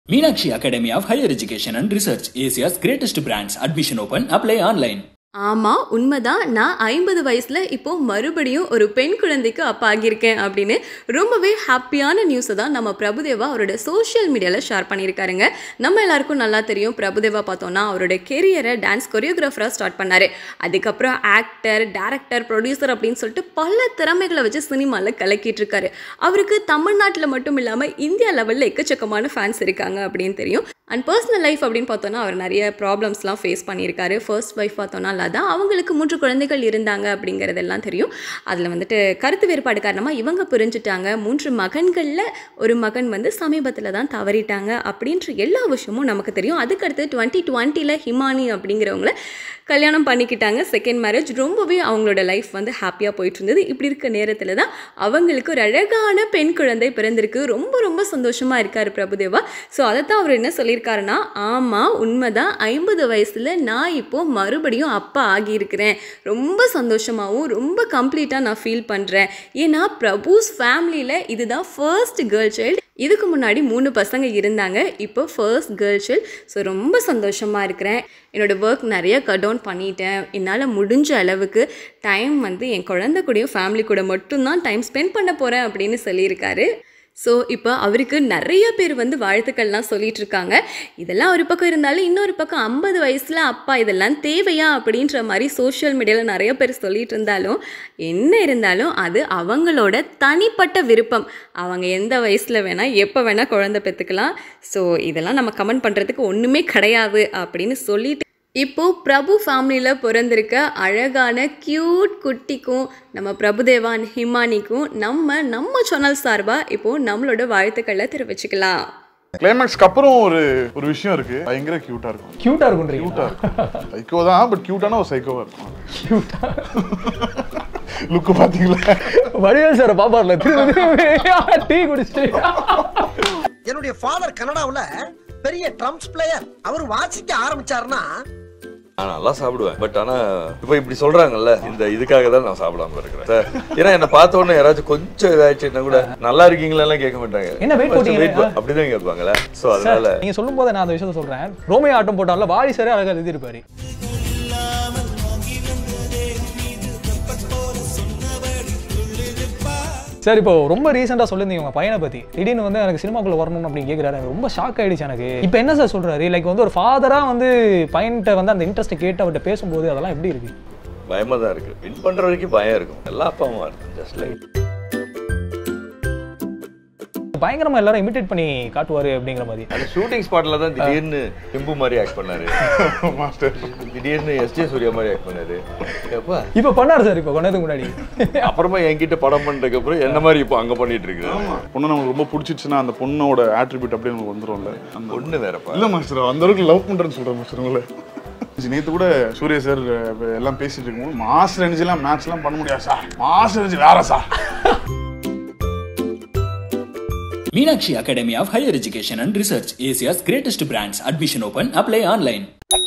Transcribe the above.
Meenakshi Academy of Higher Education and Research, Asia's greatest brands. Admission open. Apply online. ஆமா உண்மைதான் நான் ஐம்பது வயசுல இப்போ மறுபடியும் ஒரு பெண் குழந்தைக்கு அப்பா ஆகியிருக்கேன் அப்படின்னு ரொம்பவே ஹாப்பியான நியூஸை தான் நம்ம பிரபுதேவா அவரோட சோஷியல் மீடியாவில் ஷேர் பண்ணியிருக்காருங்க நம்ம எல்லாருக்கும் நல்லா தெரியும் பிரபுதேவா பார்த்தோம்னா அவரோட கெரியரை டான்ஸ் கொரியோகிராஃபராக ஸ்டார்ட் பண்ணாரு அதுக்கப்புறம் ஆக்டர் டேரக்டர் ப்ரொடியூசர் அப்படின்னு சொல்லிட்டு பல திறமைகளை வச்சு சினிமாவில் கலக்கிட்டு இருக்காரு அவருக்கு தமிழ்நாட்டில் மட்டும் இல்லாமல் இந்தியா லெவலில் எக்கச்சக்கமான ஃபேன்ஸ் இருக்காங்க அப்படின்னு தெரியும் அண்ட் பர்சனல் லைஃப் அப்படின்னு பார்த்தோன்னா அவர் நிறைய ப்ராப்ளம்ஸ்லாம் ஃபேஸ் பண்ணியிருக்காரு ஃபர்ஸ்ட் ஒய்ஃப் பார்த்தோன்னா லதா அவங்களுக்கு மூன்று குழந்தைகள் இருந்தாங்க அப்படிங்கிறதெல்லாம் தெரியும் அதில் வந்துட்டு கருத்து வேறுபாடு காரணமாக இவங்க புரிஞ்சுட்டாங்க மூன்று மகன்களில் ஒரு மகன் வந்து சமீபத்தில் தான் தவறிட்டாங்க அப்படின்ற எல்லா விஷயமும் நமக்கு தெரியும் அதுக்கடுத்து டுவெண்ட்டி டுவெண்ட்டியில் ஹிமானி அப்படிங்கிறவங்கள கல்யாணம் பண்ணிக்கிட்டாங்க செகண்ட் மேரேஜ் ரொம்பவே அவங்களோட லைஃப் வந்து ஹாப்பியாக போயிட்டு இருந்தது இப்படி இருக்க நேரத்தில் தான் அவங்களுக்கு ஒரு அழகான பெண் குழந்தை பிறந்திருக்கு ரொம்ப ரொம்ப சந்தோஷமாக இருக்கார் பிரபுதேவா ஸோ அதை தான் அவர் என்ன சொல்லியிருக்காருன்னா ஆமாம் உண்மைதான் ஐம்பது வயசில் நான் இப்போது மறுபடியும் அப்பா ஆகியிருக்கிறேன் ரொம்ப சந்தோஷமாகவும் ரொம்ப கம்ப்ளீட்டாக நான் ஃபீல் பண்ணுறேன் ஏன்னா பிரபுஸ் ஃபேமிலியில் இதுதான் ஃபர்ஸ்ட் கேர்ள் சைல்டு இதுக்கு முன்னாடி மூணு பசங்க இருந்தாங்க இப்போ ஃபர்ஸ்ட் கேர்ள் சைல்ட் ஸோ ரொம்ப சந்தோஷமாக இருக்கிறேன் என்னோடய ஒர்க் நிறைய கட் டவுன் பண்ணிட்டேன் என்னால் முடிஞ்ச அளவுக்கு டைம் வந்து என் குழந்தை கூடயும் ஃபேமிலி கூட மட்டும்தான் டைம் ஸ்பெண்ட் பண்ண போகிறேன் அப்படின்னு சொல்லியிருக்காரு ஸோ இப்போ அவருக்கு நிறைய பேர் வந்து வாழ்த்துக்கள்லாம் சொல்லிட்டு இருக்காங்க இதெல்லாம் ஒரு பக்கம் இருந்தாலும் இன்னொரு பக்கம் ஐம்பது வயசில் அப்பா இதெல்லாம் தேவையா அப்படின்ற மாதிரி சோஷியல் மீடியாவில் நிறைய பேர் சொல்லிட்டு இருந்தாலும் என்ன இருந்தாலும் அது அவங்களோட தனிப்பட்ட விருப்பம் அவங்க எந்த வயசில் வேணால் எப்போ வேணால் குழந்தை பெற்றுக்கலாம் ஸோ இதெல்லாம் நம்ம கமெண்ட் பண்ணுறதுக்கு ஒன்றுமே கிடையாது அப்படின்னு சொல்லிட்டு இப்போ பிரபு ஃபேமிலியில் பிறந்திருக்க அழகான க்யூட் குட்டிக்கும் நம்ம பிரபுதேவான் ஹிமானிக்கும் நம்ம நம்ம சேனல் சார்பாக இப்போ நம்மளோட வாழ்த்துக்களை தெரிவிச்சுக்கலாம் கிளைமேக்ஸ்க்கு அப்புறம் ஒரு ஒரு விஷயம் இருக்கு பயங்கர கியூட்டா இருக்கும் கியூட்டா இருக்குன்றீங்க கியூட்டா இருக்கும் சைக்கோ தான் பட் கியூட்டான ஒரு சைக்கோவா இருக்கும் கியூட்டா லுக்கு பாத்தீங்களா வடிவேல் சார் பாப்பார்ல திரும்ப டீ குடிச்சிட்டு என்னுடைய ஃபாதர் கனடாவுல பெரிய ட்ரம்ஸ் பிளேயர் அவர் வாசிக்க ஆரம்பிச்சாருன்னா நான் நல்லா சாப்பிடுவேன் பட் ஆனா இப்போ இப்படி சொல்றாங்கல்ல இந்த இதுக்காக தான் நான் சாப்பிடாம இருக்கிறேன் சார் ஏன்னா என்ன பார்த்த உடனே யாராச்சும் கொஞ்சம் இதாச்சுன்னா கூட நல்லா இருக்கீங்களா எல்லாம் கேட்க மாட்டாங்க என்ன weight போட்டீங்க? weight போ- அப்படிதான் கேட்பாங்களே சோ அதனால நீங்க சொல்லும் போது நான் அந்த விஷயத்த சொல்றேன் ரோமியோ ஆட்டம் போட்டான்ல வாரி சாரே அழகா எழுதி இருப்பாரு சார் இப்போ ரொம்ப ரீசெண்டாக சொல்லியிருந்தீங்க உங்க பையனை பத்தி திடீர்னு வந்து எனக்கு சினிமாக்குள்ள வரணும் அப்படின்னு கேட்குறாரு எனக்கு ரொம்ப ஷாக் ஆயிடுச்சு எனக்கு இப்போ என்ன சார் சொல்றாரு லைக் வந்து ஒரு ஃபாதரா வந்து பையன்கிட்ட வந்து அந்த இன்ட்ரெஸ்ட்டை கேட்டு அவர்கிட்ட பேசும்போது அதெல்லாம் எப்படி இருக்கு பயமா தான் இருக்கு வின் பண்ற வரைக்கும் பயம் இருக்கும் எல்லா அப்பா அம்மா இருக்கும் ஜஸ்ட் லைக் பயங்கரமா எல்லாரும் இமிட்டேட் பண்ணி காட்டுவாரு அப்படிங்கிற மாதிரி அந்த ஷூட்டிங் ஸ்பாட்ல தான் திடீர்னு டெம்பு மாதிரி ஆக்ட் பண்ணாரு மாஸ்டர் திடீர்னு எஸ் ஜே சூர்யா மாதிரி ஆக்ட் பண்ணாரு எப்பா இப்போ பண்ணாரு சார் இப்போ கொண்டதுக்கு முன்னாடி அப்புறமா என்கிட்ட படம் பண்ணதுக்கு அப்புறம் என்ன மாதிரி இப்போ அங்க பண்ணிட்டு இருக்கு பொண்ணு நமக்கு ரொம்ப பிடிச்சிச்சுன்னா அந்த பொண்ணோட ஆட்ரிபியூட் அப்படியே நமக்கு வந்துரும்ல அந்த ஒண்ணு வேறப்பா இல்ல மாஸ்டர் அந்த அளவுக்கு லவ் பண்றேன்னு சொல்றேன் மாஸ்டர் உங்களை நேத்து கூட சூர்யா சார் எல்லாம் பேசிட்டு இருக்கும்போது மாஸ்டர் எனர்ஜிலாம் மேட்ச் எல்லாம் பண்ண முடியாது சார் மாஸ்டர் எனர்ஜி வேற sir Meenakshi Academy of Higher Education and Research, Asia's greatest brands. Admission open. Apply online.